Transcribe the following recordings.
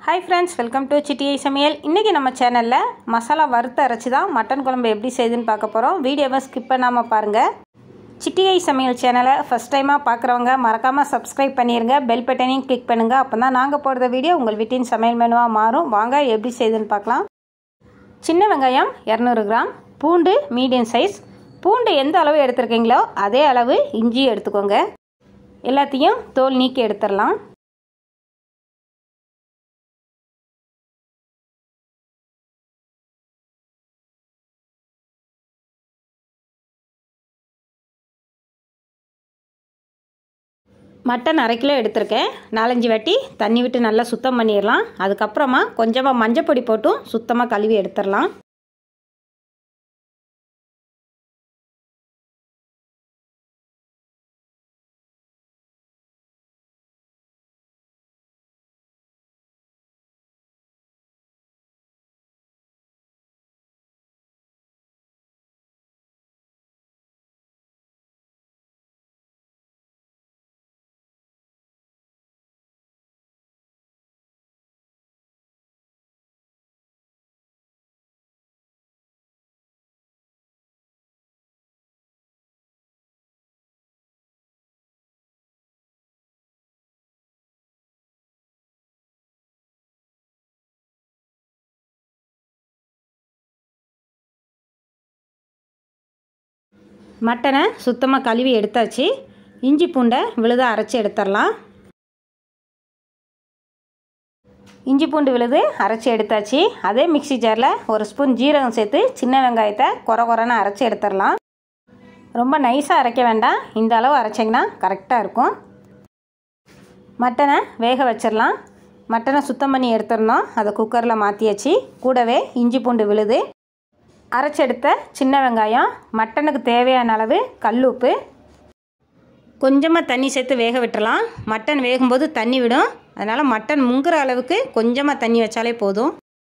hi friends welcome to சிட்டியை சமையல் இன்றைக்கி நம்ம சேனலில் மசாலா வறுத்து அரைச்சி தான் மட்டன் குழம்பு எப்படி செய்யுதுன்னு பார்க்க போகிறோம் வீடியோவை ஸ்கிப் பண்ணாமல் பாருங்கள் சிட்டியை சமையல் சேனலை ஃபஸ்ட் டைமாக பார்க்குறவங்க மறக்காமல் சப்ஸ்கிரைப் பண்ணிடுங்க பெல் பட்டனையும் கிளிக் பண்ணுங்கள் அப்போ தான் நாங்கள் போடுற வீடியோ உங்கள் வீட்டின் சமையல் மெனுவாக மாறும் வாங்க எப்படி செய்யுதுன்னு பார்க்கலாம் சின்ன வெங்காயம் இரநூறு கிராம் பூண்டு மீடியம் சைஸ் பூண்டு எந்த அளவு எடுத்துருக்கீங்களோ அதே அளவு இஞ்சி எடுத்துக்கோங்க எல்லாத்தையும் தோல் நீக்கி எடுத்துடலாம் மட்டன் அரை கிலோ எடுத்திருக்கேன் நாலஞ்சு வாட்டி தண்ணி விட்டு நல்லா சுத்தம் பண்ணிடலாம் அதுக்கப்புறமா கொஞ்சமாக மஞ்சப்பொடி போட்டும் சுத்தமாக கழுவி எடுத்துடலாம் மட்டனை சுத்தமாக கழுவி எடுத்தாச்சு இஞ்சி பூண்டை விழுத அரைச்சி எடுத்துடலாம் இஞ்சி பூண்டு விழுது அரைச்சி எடுத்தாச்சு அதே மிக்சி ஜாரில் ஒரு ஸ்பூன் ஜீரகம் சேர்த்து சின்ன வெங்காயத்தை குறை குறைன்னு அரைச்சி எடுத்துடலாம் ரொம்ப நைஸாக அரைக்க வேண்டாம் இந்த அளவு அரைச்சிங்கன்னா கரெக்டாக இருக்கும் மட்டனை வேக வச்சிடலாம் மட்டனை சுத்தம் பண்ணி எடுத்துருந்தோம் அதை குக்கரில் மாற்றியாச்சு கூடவே இஞ்சி பூண்டு விழுது அரைச்செடுத்த சின்ன வெங்காயம் மட்டனுக்கு தேவையான அளவு கல் உப்பு கொஞ்சமாக தண்ணி சேர்த்து வேக விட்டுறலாம் மட்டன் வேகும்போது தண்ணி விடும் அதனால் மட்டன் முங்குற அளவுக்கு கொஞ்சமாக தண்ணி வச்சாலே போதும்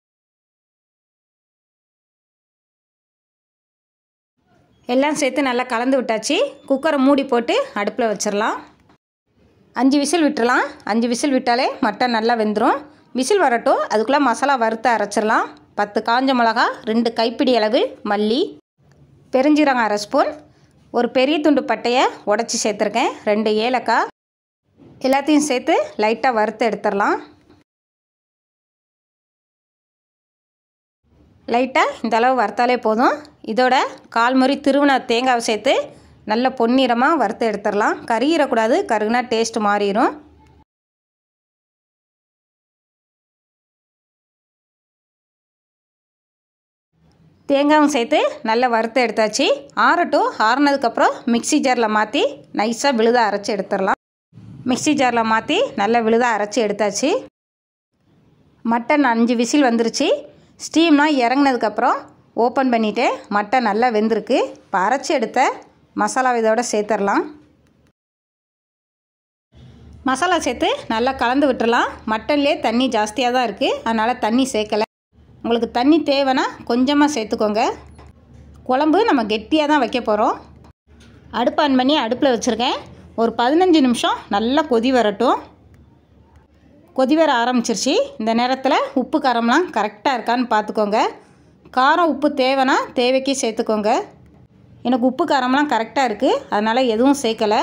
எல்லாம் சேர்த்து நல்லா கலந்து விட்டாச்சு குக்கரை மூடி போட்டு அடுப்பில் வச்சிடலாம் அஞ்சு விசில் விட்டுறலாம் அஞ்சு விசில் விட்டாலே மட்டன் நல்லா வெந்துடும் விசில் வரட்டும் அதுக்குள்ளே மசாலா வறுத்து அரைச்சிடலாம் பத்து காஞ்ச மிளகா ரெண்டு கைப்பிடி அளவு மல்லி பெருஞ்சீரகம் அரை ஸ்பூன் ஒரு பெரிய துண்டு பட்டையை உடச்சி சேர்த்துருக்கேன் ரெண்டு ஏலக்காய் எல்லாத்தையும் சேர்த்து லைட்டாக வறுத்து எடுத்துடலாம் லைட்டாக இந்த அளவு வறுத்தாலே போதும் இதோட கால் முறி திருவன தேங்காவை சேர்த்து நல்ல பொன்னிறமாக வறுத்து எடுத்துடலாம் கருகிடக்கூடாது கருகுனா டேஸ்ட் மாறிடும் தேங்காயும் சேர்த்து நல்லா வறுத்து எடுத்தாச்சு ஆறட்டும் ஆறுனதுக்கப்புறம் மிக்சி ஜாரில் மாற்றி நைஸாக விழுத அரைச்சி எடுத்துடலாம் மிக்சி ஜாரில் மாற்றி நல்லா விழுத அரைச்சி எடுத்தாச்சு மட்டன் அஞ்சு விசில் வந்துருச்சு ஸ்டீம்லாம் இறங்கினதுக்கப்புறம் ஓப்பன் பண்ணிவிட்டு மட்டன் நல்லா வெந்திருக்கு இப்போ அரைச்சி எடுத்த மசாலா இதோட சேர்த்துடலாம் மசாலா சேர்த்து நல்லா கலந்து விட்டுறலாம் மட்டன்லேயே தண்ணி ஜாஸ்தியாக தான் இருக்குது அதனால் தண்ணி சேர்க்கலை உங்களுக்கு தண்ணி தேவைன்னா கொஞ்சமாக சேர்த்துக்கோங்க குழம்பு நம்ம கெட்டியாக தான் வைக்க போகிறோம் அடுப்பு ஆன் பண்ணி அடுப்பில் வச்சுருக்கேன் ஒரு பதினஞ்சு நிமிஷம் நல்லா கொதி வரட்டும் கொதி வர ஆரம்பிச்சிருச்சு இந்த நேரத்தில் உப்பு காரம்லாம் கரெக்டாக இருக்கான்னு பார்த்துக்கோங்க காரம் உப்பு தேவைன்னா தேவைக்கு சேர்த்துக்கோங்க எனக்கு உப்பு காரம்லாம் கரெக்டாக இருக்குது அதனால் எதுவும் சேர்க்கலை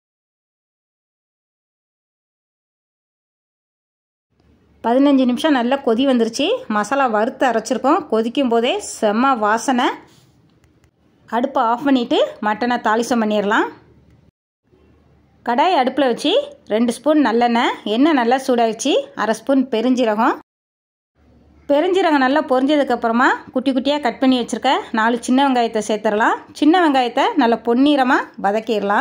பதினஞ்சு நிமிஷம் நல்லா கொதி வந்துருச்சு மசாலா வறுத்து அரைச்சிருக்கோம் கொதிக்கும் போதே செம்ம வாசனை அடுப்பை ஆஃப் பண்ணிவிட்டு மட்டனை தாளிசம் பண்ணிடலாம் கடாய் அடுப்பில் வச்சு ரெண்டு ஸ்பூன் நல்லெண்ணெய் எண்ணெய் நல்லா சூடாகிடுச்சு அரை ஸ்பூன் பெருஞ்சீரகம் பெருஞ்சீரகம் நல்லா பொரிஞ்சதுக்கப்புறமா குட்டி குட்டியாக கட் பண்ணி வச்சுருக்க நாலு சின்ன வெங்காயத்தை சேர்த்துடலாம் சின்ன வெங்காயத்தை நல்லா பொன்னிறமாக வதக்கிடலாம்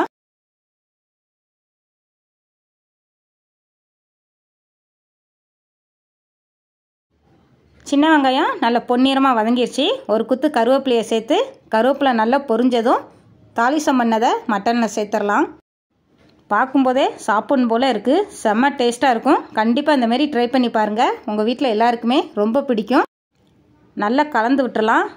சின்ன வெங்காயம் நல்லா பொன்னிறமாக வதங்கிடுச்சு ஒரு குத்து கருவேப்பிலையை சேர்த்து கருவேப்பிலை நல்லா பொரிஞ்சதும் தாளிசம் பண்ணதை மட்டனில் சேர்த்துடலாம் பார்க்கும்போதே சாப்பிட்ணும் போல் இருக்குது செம்ம டேஸ்ட்டாக இருக்கும் கண்டிப்பாக இந்தமாரி ட்ரை பண்ணி பாருங்கள் உங்கள் வீட்டில் எல்லாருக்குமே ரொம்ப பிடிக்கும் நல்லா கலந்து விட்டுறலாம்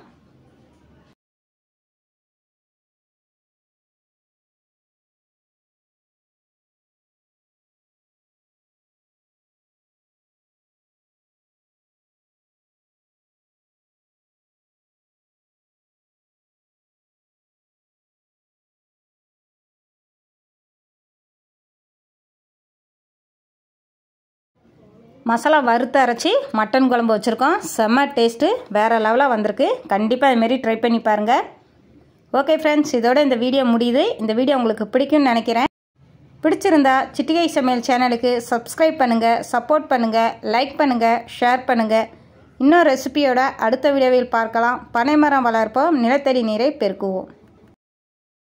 மசாலா வறுத்து அரைச்சி மட்டன் குழம்பு வச்சுருக்கோம் செம்ம டேஸ்ட்டு வேறு லெவலாக வந்திருக்கு கண்டிப்பாக இதுமாரி ட்ரை பண்ணி பாருங்கள் ஓகே ஃப்ரெண்ட்ஸ் இதோட இந்த வீடியோ முடியுது இந்த வீடியோ உங்களுக்கு பிடிக்கும்னு நினைக்கிறேன் பிடிச்சிருந்தா சிட்டிகை சமையல் சேனலுக்கு சப்ஸ்கிரைப் பண்ணுங்கள் சப்போர்ட் பண்ணுங்கள் லைக் பண்ணுங்கள் ஷேர் பண்ணுங்கள் இன்னொரு ரெசிபியோட அடுத்த வீடியோவில் பார்க்கலாம் பனைமரம் வளர்ப்போம் நிலத்தடி நீரை பெருக்குவோம்